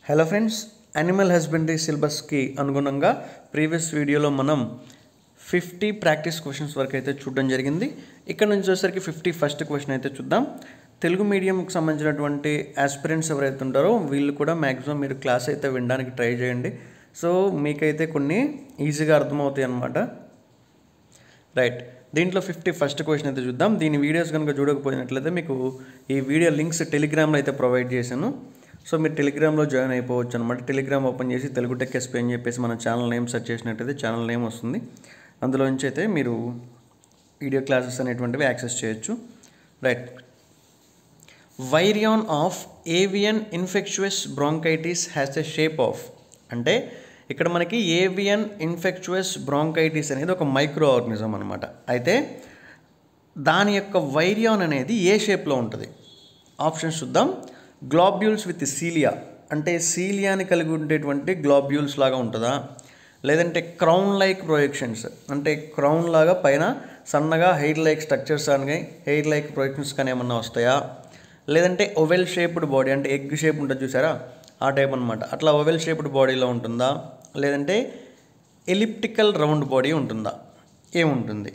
hello friends animal husbandry సిలబస్కి అనుగుణంగా previous వీడియోలో మనం ఫిఫ్టీ ప్రాక్టీస్ క్వశ్చన్స్ వరకు అయితే చూడడం జరిగింది ఇక్కడ నుంచి వచ్చేసరికి ఫిఫ్టీ ఫస్ట్ క్వశ్చన్ అయితే చూద్దాం తెలుగు మీడియంకి సంబంధించినటువంటి ఆస్పిరెంట్స్ ఎవరైతే ఉంటారో వీళ్ళు కూడా మ్యాక్సిమం మీరు క్లాస్ అయితే వినడానికి ట్రై చేయండి సో మీకైతే కొన్ని ఈజీగా అర్థమవుతాయి అన్నమాట రైట్ దీంట్లో ఫిఫ్టీ ఫస్ట్ క్వశ్చన్ అయితే చూద్దాం దీని వీడియోస్ కనుక చూడకపోయినట్లయితే మీకు ఈ వీడియో లింక్స్ టెలిగ్రామ్లో అయితే ప్రొవైడ్ చేశాను సో మీరు టెలిగ్రామ్లో జాయిన్ అయిపోవచ్చు అనమాట టెలిగ్రామ్ ఓపెన్ చేసి తెలుగు టెక్ ఎస్పీ అని చెప్పేసి మన ఛానల్ నేమ్ సెర్చ్ చేసినట్టయితే ఛానల్ నేమ్ వస్తుంది అందులో నుంచి అయితే మీరు వీడియో క్లాసెస్ అనేటువంటివి యాక్సెస్ చేయొచ్చు right virion of avian infectious bronchitis has a shape of అంటే ఇక్కడ మనకి ఏవియన్ ఇన్ఫెక్చువస్ బ్రాంకైటిస్ అనేది ఒక మైక్రో ఆర్గనిజం అనమాట అయితే దాని యొక్క వైరియాన్ అనేది ఏ షేప్లో ఉంటుంది ఆప్షన్స్ చూద్దాం గ్లాబ్యూల్స్ విత్ సీలియా అంటే సీలియాని కలిగి ఉండేటువంటి గ్లాబ్యూల్స్ లాగా ఉంటుందా లేదంటే క్రౌన్ లైక్ ప్రొజెక్షన్స్ అంటే క్రౌన్ లాగా పైన సన్నగా హెయిర్ లైక్ స్ట్రక్చర్స్ కానీ హెయిర్ లైక్ ప్రొజెక్షన్స్ కానీ ఏమన్నా వస్తాయా లేదంటే ఒవెల్ షేప్డ్ బాడీ అంటే ఎగ్ షేప్ ఉంటుంది చూసారా ఆ టైప్ అనమాట అట్లా ఒవెల్ షేప్డ్ బాడీలో ఉంటుందా లేదంటే ఎలిప్టికల్ రౌండ్ బాడీ ఉంటుందా ఏముంటుంది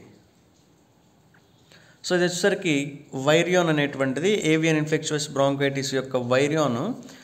సో ఇది వచ్చేసరికి వైరియాన్ అనేటువంటిది ఏవియన్ ఇన్ఫెక్చువస్ బ్రాంకైటిస్ యొక్క వైరియాన్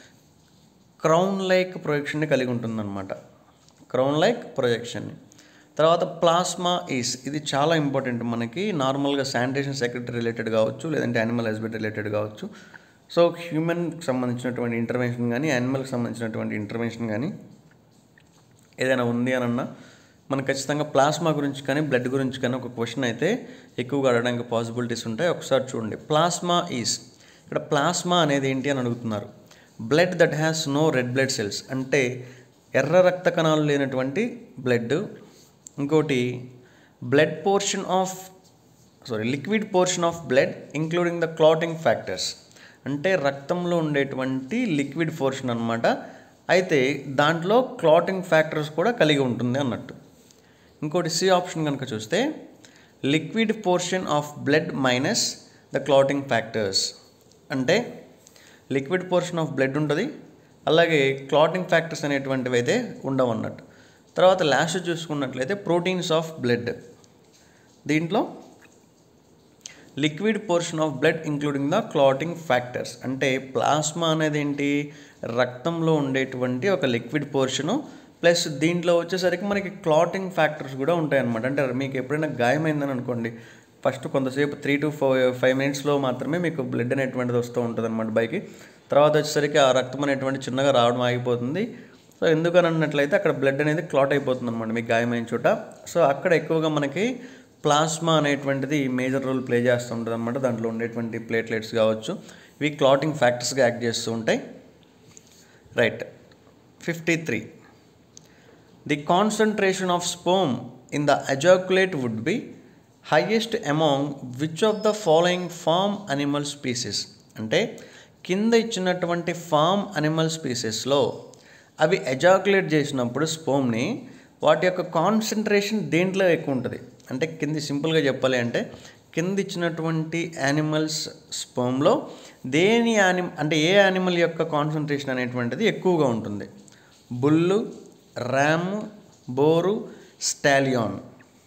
క్రౌన్ లైక్ ప్రొజెక్షన్ని కలిగి ఉంటుందన్నమాట క్రౌన్ లైక్ ప్రొజెక్షన్ని తర్వాత ప్లాస్మా ఈస్ ఇది చాలా ఇంపార్టెంట్ మనకి నార్మల్గా శానిటేషన్ సెక్రటరీ రిలేటెడ్ కావచ్చు లేదంటే యానిమల్ హస్బెండరీ రిలేటెడ్ కావచ్చు సో హ్యూమన్కి సంబంధించినటువంటి ఇంటర్వెన్షన్ కానీ యానిమల్కి సంబంధించినటువంటి ఇంటర్వెన్షన్ కానీ ఏదైనా ఉంది అని అన్నా మనకు ఖచ్చితంగా ప్లాస్మా గురించి కానీ బ్లడ్ గురించి కానీ ఒక క్వశ్చన్ అయితే ఎక్కువగా అడగడానికి పాసిబిలిటీస్ ఉంటాయి ఒకసారి చూడండి ప్లాస్మా ఈస్ ఇక్కడ ప్లాస్మా అనేది ఏంటి అని అడుగుతున్నారు blood that has no red blood cells అంటే ఎర్ర రక్త కణాలు లేనటువంటి బ్లడ్ ఇంకోటి blood portion of sorry liquid portion of blood including the clotting factors అంటే రక్తంలో ఉండేటువంటి లిక్విడ్ పోర్షన్ అనమాట అయితే దాంట్లో క్లాటింగ్ ఫ్యాక్టర్స్ కూడా కలిగి ఉంటుంది అన్నట్టు ఇంకోటి సి ఆప్షన్ కనుక చూస్తే liquid portion of blood minus the clotting factors అంటే లిక్విడ్ పోర్షన్ ఆఫ్ బ్లడ్ ఉంటుంది అలాగే క్లాటింగ్ ఫ్యాక్టర్స్ అనేటువంటివి అయితే ఉండవు అన్నట్టు తర్వాత లాస్ట్ చూసుకున్నట్లయితే ప్రోటీన్స్ ఆఫ్ బ్లడ్ దీంట్లో liquid portion of blood including the clotting factors అంటే ప్లాస్మా అనేది ఏంటి రక్తంలో ఉండేటువంటి ఒక లిక్విడ్ పోర్షను ప్లస్ దీంట్లో వచ్చేసరికి మనకి క్లాటింగ్ ఫ్యాక్టర్స్ కూడా ఉంటాయన్నమాట అంటే మీకు ఎప్పుడైనా గాయమైందని అనుకోండి ఫస్ట్ కొంతసేపు త్రీ టు ఫైవ్ ఫైవ్ మినిట్స్లో మాత్రమే మీకు బ్లడ్ అనేటువంటిది వస్తూ ఉంటుంది అనమాట బైకి తర్వాత వచ్చేసరికి ఆ రక్తం అనేటువంటి చిన్నగా రావడం ఆగిపోతుంది సో ఎందుకని అన్నట్లయితే అక్కడ బ్లడ్ అనేది క్లాట్ అయిపోతుంది అనమాట మీకు గాయమైన చోట సో అక్కడ ఎక్కువగా మనకి ప్లాస్మా అనేటువంటిది మేజర్ రోల్ ప్లే చేస్తూ ఉంటుంది అనమాట దాంట్లో ఉండేటువంటి ప్లేట్లెట్స్ కావచ్చు ఇవి క్లాటింగ్ ఫ్యాక్టర్స్గా యాక్ట్ చేస్తూ ఉంటాయి right fifty three the concentration of sperm in the ejaculate would be highest among which of the following farm animal species అంటే కింద ఇచ్చినటువంటి ఫామ్ అనిమల్ స్పీసెస్లో అవి ఎజాకులేట్ చేసినప్పుడు స్పోమ్ని వాటి యొక్క కాన్సన్ట్రేషన్ దేంట్లో ఎక్కువ ఉంటుంది అంటే కింది సింపుల్గా చెప్పాలి అంటే కింద ఇచ్చినటువంటి యానిమల్స్ స్పోమ్లో దేని యానిమ్ అంటే ఏ యానిమల్ యొక్క కాన్సన్ట్రేషన్ అనేటువంటిది ఎక్కువగా ఉంటుంది bull ram boar stallion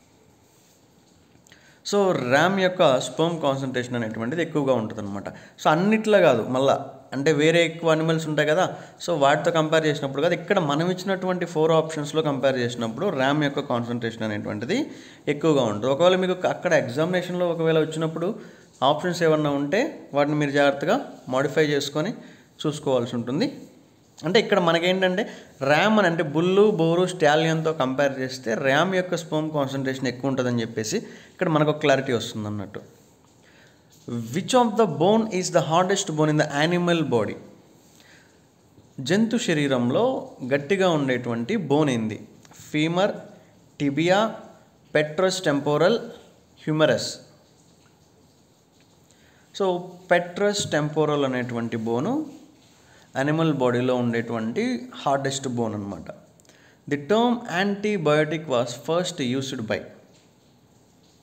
so ram యొక్క స్పోమ్ కాన్సన్ట్రేషన్ అనేటువంటిది ఎక్కువగా ఉంటుంది అనమాట సో అన్నిట్లో కాదు మళ్ళా అంటే వేరే ఎక్కువ అనిమల్స్ ఉంటాయి కదా సో వాటితో కంపేర్ చేసినప్పుడు కదా ఇక్కడ మనం ఇచ్చినటువంటి ఫోర్ ఆప్షన్స్లో కంపేర్ చేసినప్పుడు ర్యామ్ యొక్క కాన్సన్ట్రేషన్ అనేటువంటిది ఎక్కువగా ఉంటుంది ఒకవేళ మీకు అక్కడ ఎగ్జామినేషన్లో ఒకవేళ వచ్చినప్పుడు ఆప్షన్స్ ఏమన్నా ఉంటే వాటిని మీరు జాగ్రత్తగా మాడిఫై చేసుకొని చూసుకోవాల్సి ఉంటుంది అంటే ఇక్కడ మనకేంటంటే ర్యామ్ అని అంటే బుల్లు బోరు స్టాలియన్తో కంపేర్ చేస్తే ర్యామ్ యొక్క స్పోమ్ కాన్సన్ట్రేషన్ ఎక్కువ ఉంటుందని చెప్పేసి ఇక్కడ మనకు ఒక క్లారిటీ వస్తుంది అన్నట్టు which of the bone is the hardest bone in the animal body జంతు శరీరంలో గట్టిగా ఉండేటువంటి బోన్ ఏంది femur tibia petrous temporal humerus so petrous temporal అనేటువంటి బోను అనిమల్ బాడీలో ఉండేటువంటి హార్డెస్ట్ బోన్ అనమాట the term antibiotic was first used by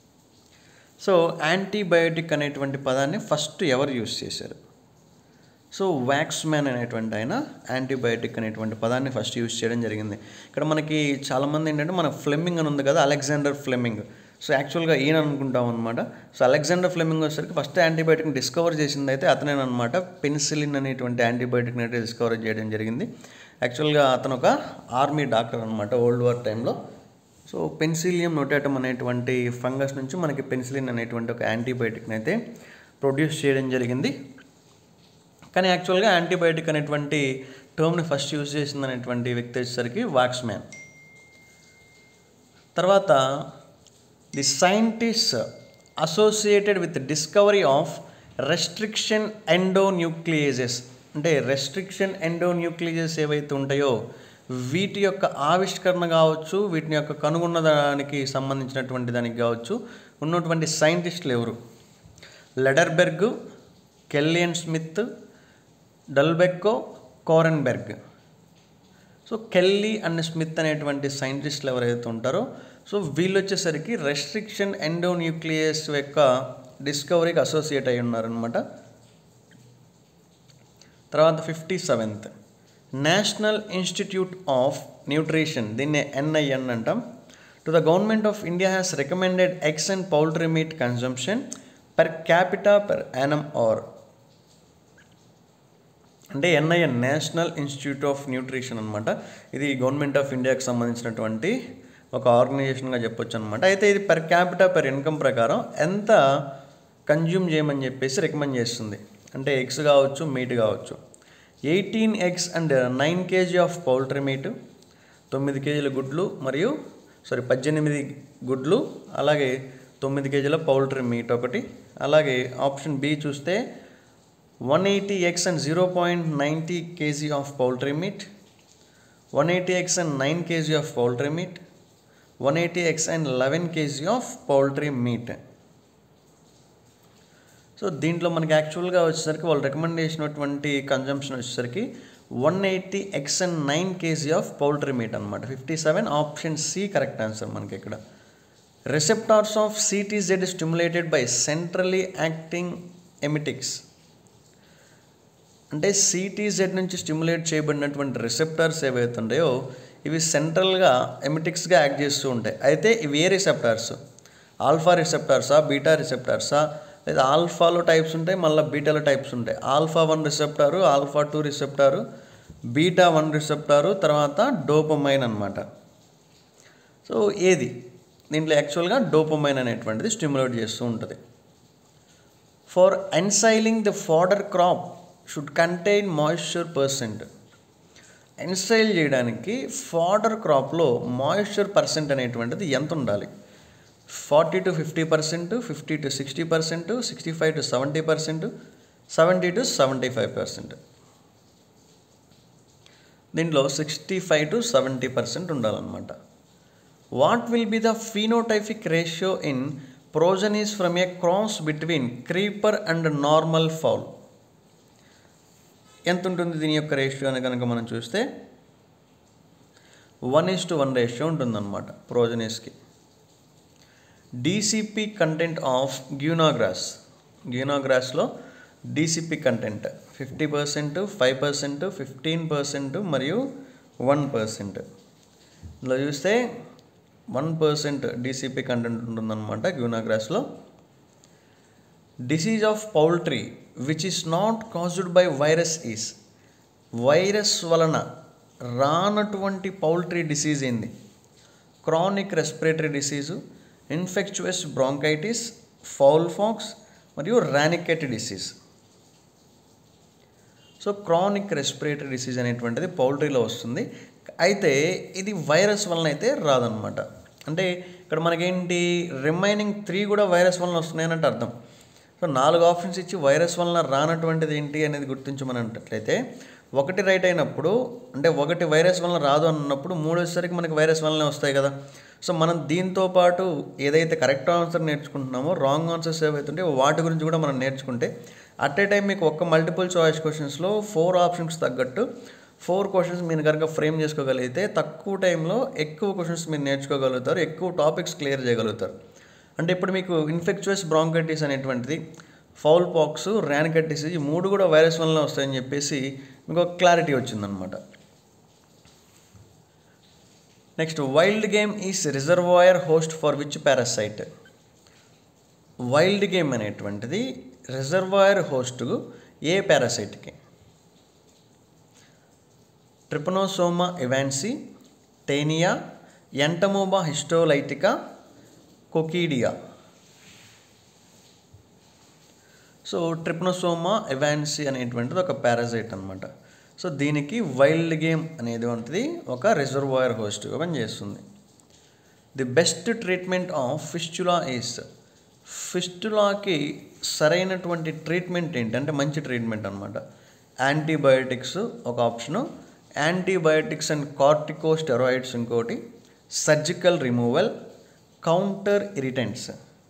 so antibiotic అనేటువంటి పదాన్ని ఫస్ట్ ఎవరు యూస్ చేశారు సో వ్యాక్స్మ్యాన్ అనేటువంటి ఆయన యాంటీబయాటిక్ అనేటువంటి పదాన్ని ఫస్ట్ యూజ్ చేయడం జరిగింది ఇక్కడ మనకి చాలామంది ఏంటంటే మన ఫ్లెమింగ్ అని ఉంది కదా అలెగ్జాండర్ ఫ్లెమింగ్ సో యాక్చువల్గా ఈయన అనుకుంటాం అనమాట సో అలెగ్జాండర్ ఫ్లెమింగ్ వచ్చేసరికి ఫస్ట్ యాంటీబయాటిక్ని డిస్కవర్ చేసింది అయితే అతనేనమాట పెన్సిలిన్ అనేటువంటి యాంటీబయాటిక్ని అయితే డిస్కవర్ చేయడం జరిగింది యాక్చువల్గా అతను ఒక ఆర్మీ డాక్టర్ అనమాట ఓల్డ్ వార్ టైంలో సో పెన్సిలియం నోటాటం అనేటువంటి ఫంగస్ నుంచి మనకి పెన్సిలిన్ అనేటువంటి ఒక యాంటీబయాటిక్ని అయితే ప్రొడ్యూస్ చేయడం జరిగింది కానీ యాక్చువల్గా యాంటీబయాటిక్ అనేటువంటి టర్మ్ని ఫస్ట్ యూజ్ చేసింది అనేటువంటి వ్యక్తి వచ్చేసరికి వాక్స్మ్యాన్ తర్వాత the scientist associated with discovery of restriction endonucleases అంటే రెస్ట్రిక్షన్ ఎండోన్యూక్లియేజెస్ ఏవైతే ఉంటాయో వీటి యొక్క ఆవిష్కరణ కావచ్చు వీటిని యొక్క కనుగొన్న దానికి సంబంధించినటువంటి దానికి కావచ్చు ఉన్నటువంటి సైంటిస్టులు ఎవరు Lederberg Kellian Smith Dulbecco Kornberg so Kelly and Smith అనేటువంటి సైంటిస్టులు ఎవరైతే ఉంటారో సో వీళ్ళు వచ్చేసరికి రెస్ట్రిక్షన్ ఎండోన్యూక్లియస్ యొక్క డిస్కవరీకి అసోసియేట్ అయి ఉన్నారనమాట తర్వాత fifty seventh National Institute of Nutrition దీన్ని ఎన్ఐఎన్ అంటాం to the government of India has recommended eggs and poultry meat consumption per capita per annum are అంటే NIN National Institute of Nutrition అనమాట ఇది government of ఇండియాకి సంబంధించినటువంటి ఒక ఆర్గనైజేషన్గా చెప్పొచ్చు అనమాట అయితే ఇది పర్ క్యాపిటా పర్ ఇన్కమ్ ప్రకారం ఎంత కన్జ్యూమ్ చేయమని చెప్పేసి రికమెండ్ చేస్తుంది అంటే ఎగ్స్ కావచ్చు మీట్ కావచ్చు eighteen eggs and nine KG of poultry meat తొమ్మిది కేజీల గుడ్లు మరియు సారీ పద్దెనిమిది గుడ్లు అలాగే తొమ్మిది కేజీల పౌల్ట్రీ మీట్ ఒకటి అలాగే ఆప్షన్ బి చూస్తే one eighty eggs and zero point ninety KG of poultry meat one eighty eggs and nine KG of poultry meat one eighty eggs and eleven KG of poultry meat so దీంట్లో మనకి యాక్చువల్గా వచ్చేసరికి వాళ్ళు recommend చేసినటువంటి consumption వచ్చేసరికి one eighty eggs and nine KG of poultry meat అనమాట fifty seven option C correct answer మనకి ఇక్కడ receptors of CTZ stimulated by centrally acting emetics అంటే సిటీజెడ్ నుంచి స్టిమ్యులేట్ చేయబడినటువంటి రిసెప్టార్స్ ఏవైతే ఉంటాయో ఇవి సెంట్రల్గా ఎమిటిక్స్గా యాక్ట్ చేస్తూ ఉంటాయి అయితే ఇవి ఏ రిసెప్టార్స్ ఆల్ఫా రిసెప్టార్సా బీటా రిసెప్టార్సా లేదా ఆల్ఫాలో టైప్స్ ఉంటాయి మళ్ళీ బీటాలో టైప్స్ ఉంటాయి alpha one receptor alpha two receptor beta one receptor తర్వాత డోపమైన్ అనమాట సో ఏది దీంట్లో యాక్చువల్గా డోపమైన్ అనేటువంటిది స్టిమ్యులేట్ చేస్తూ ఉంటుంది for ensiling the fodder crop should contain moisture percent ensile చేయడానికి ఫాడర్ క్రాప్లో మాయిశ్చర్ పర్సెంట్ అనేటువంటిది ఎంత ఉండాలి forty to fifty percent fifty to sixty percent sixty five to seventy percent seventy to seventy five percent దీంట్లో sixty five to seventy percent ఉండాలన్నమాట what will be the phenotypic ratio in progenies from a cross between creeper and normal fowl ఎంత ఉంటుంది దీని యొక్క ratio అని కనుక మనం చూస్తే one is to one ratio ఉంటుందన్నమాట ప్రోజనీస్కి డీసీపీ కంటెంట్ ఆఫ్ గ్యూనాగ్రాస్ గ్యూనాగ్రాస్లో DCP content fifty percent five percent fifteen percent మరియు వన్ పర్సెంట్ ఇందులో చూస్తే వన్ పర్సెంట్ డీసీపీ కంటెంట్ ఉంటుందన్నమాట గ్యూనాగ్రాస్లో disease of poultry which is not caused by virus is virus వలన రానటువంటి పౌల్ట్రీ డిసీజ్ ఏంది chronic respiratory disease infectious bronchitis fowl pox మరియు Ranikhet disease so chronic respiratory disease అనేటువంటిది పౌల్ట్రీలో వస్తుంది అయితే ఇది వైరస్ వలన అయితే రాదనమాట అంటే ఇక్కడ మనకేంటి రిమైనింగ్ త్రీ కూడా వైరస్ వలన వస్తున్నాయనంటే అర్థం సో నాలుగు ఆప్షన్స్ ఇచ్చి వైరస్ వలన రానటువంటిది ఏంటి అనేది గుర్తించమని అన్నట్లయితే ఒకటి రైట్ అయినప్పుడు అంటే ఒకటి వైరస్ వలన రాదు అన్నప్పుడు మూడు వచ్చేసరికి మనకి వైరస్ వలనే వస్తాయి కదా సో మనం దీంతో పాటు ఏదైతే కరెక్ట్ ఆన్సర్ నేర్చుకుంటున్నామో రాంగ్ ఆన్సర్స్ ఏవైతే ఉంటాయో వాటి గురించి కూడా మనం నేర్చుకుంటే అట్ ఏ టైం మీకు ఒక్క మల్టిపుల్ చాయిస్ క్వశ్చన్స్లో ఫోర్ ఆప్షన్స్ తగ్గట్టు ఫోర్ క్వశ్చన్స్ మీరు కనుక ఫ్రేమ్ చేసుకోగలిగితే తక్కువ టైంలో ఎక్కువ క్వశ్చన్స్ మీరు నేర్చుకోగలుగుతారు ఎక్కువ టాపిక్స్ క్లియర్ చేయగలుగుతారు అంటే ఇప్పుడు మీకు ఇన్ఫెక్చువస్ బ్రాంకైటిస్ అనేటువంటిది ఫౌల్ పాక్స్ ర్యానికట్ డిసీజ్ ఈ మూడు కూడా వైరస్ వల్ల వస్తాయని చెప్పేసి మీకు ఒక క్లారిటీ వచ్చిందనమాట next wild game is reservoir host for which parasite wild game అనేటువంటిది రిజర్వాయర్ హోస్ట్ ఏ పారాసైట్కి Trypanosoma evansi Taenia Entamoeba histolytica coccidia so Trypanosoma evansi అనేటువంటిది ఒక పారాసైట్ అనమాట సో దీనికి వైల్డ్ గేమ్ అనేది ఉంటుంది ఒక రిజర్వాయర్ హోస్ట్గా పనిచేస్తుంది the best treatment of fistula is ఫిస్టులాకి సరైనటువంటి ట్రీట్మెంట్ ఏంటి అంటే మంచి ట్రీట్మెంట్ అనమాట యాంటీబయోటిక్స్ ఒక option antibiotics and corticosteroids ఇంకోటి surgical removal counter irritants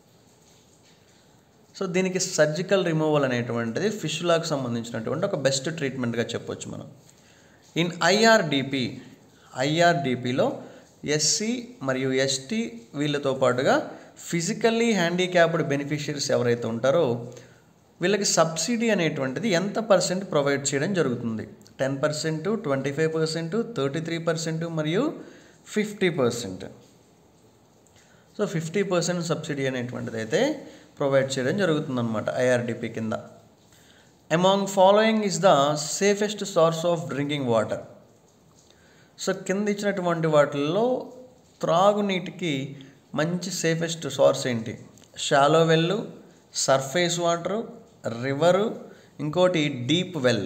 so దీనికి సర్జికల్ రిమూవల్ అనేటువంటిది ఫిష్లాకి సంబంధించినటువంటి ఒక బెస్ట్ ట్రీట్మెంట్గా చెప్పొచ్చు మనం ఇన్ ఐఆర్డిపి ఐఆర్డిపిలో ఎస్సీ మరియు ఎస్టీ వీళ్ళతో పాటుగా ఫిజికల్లీ హ్యాండిక్యాప్డ్ బెనిఫిషియరీస్ ఎవరైతే ఉంటారో వీళ్ళకి సబ్సిడీ అనేటువంటిది ఎంత పర్సెంట్ ప్రొవైడ్ చేయడం జరుగుతుంది ten percent twenty five percent thirty three percent మరియు fifty percent so fifty percent subsidy అనేటువంటిది అయితే ప్రొవైడ్ చేయడం జరుగుతుందన్నమాట ఐఆర్డిపి కింద among following is the safest source of drinking water so కింద ఇచ్చినటువంటి వాటిల్లో త్రాగునీటికి మంచి సేఫెస్ట్ సోర్స్ ఏంటి shallow well surface water river ఇంకోటి డీప్ వెల్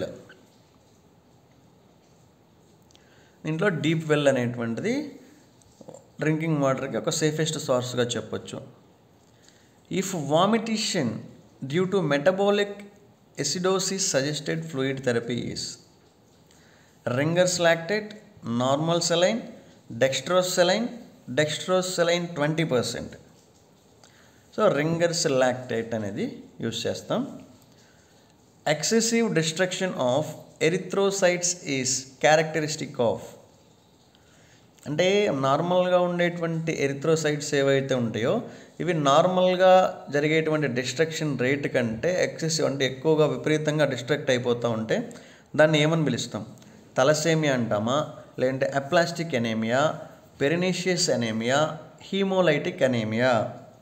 దీంట్లో డీప్ వెల్ అనేటువంటిది డ్రింకింగ్ వాటర్కి ఒక సేఫెస్ట్ సోర్స్గా చెప్పొచ్చు if vomition due to metabolic acidosis suggested fluid therapy is Ringer's lactate normal saline dextrose saline dextrose saline twenty percent so Ringer's lactate అనేది use చేస్తాం excessive destruction of erythrocytes is characteristic of అంటే నార్మల్గా ఉండేటువంటి erythrocytes ఏవైతే ఉంటాయో ఇవి నార్మల్గా జరిగేటువంటి డిస్ట్రక్షన్ రేట్ కంటే ఎక్సెసివ్ అంటే ఎక్కువగా విపరీతంగా డిస్ట్రక్ట్ అయిపోతూ ఉంటే దాన్ని ఏమని పిలుస్తాం తలసేమియా అంటామా లేదంటే aplastic anaemia pernicious anaemia haemolytic anaemia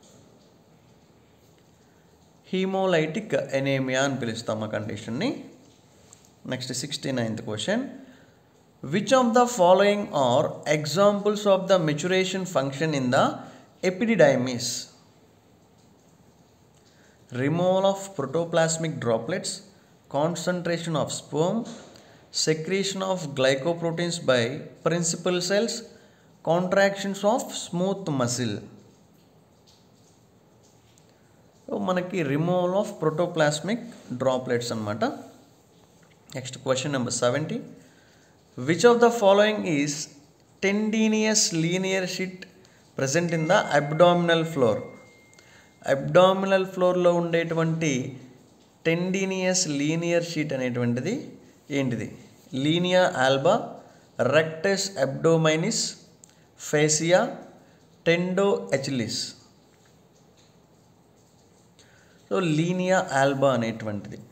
haemolytic anaemia అని పిలుస్తాం ఆ కండిషన్ని next sixty ninth question which of the following are examples of the maturation function in the epididymis removal of protoplasmic droplets concentration of sperm secretion of glycoproteins by principal cells contractions of smooth muscle so మనకి removal of protoplasmic droplets అనమాట next question number seventy which of the following is tendinous linear sheet present in the abdominal floor abdominal ఫ్లోర్లో ఉండేటువంటి tendinous linear sheet అనేటువంటిది ఏంటిది linea alba rectus abdominis fascia tendo Achilles so linea alba అనేటువంటిది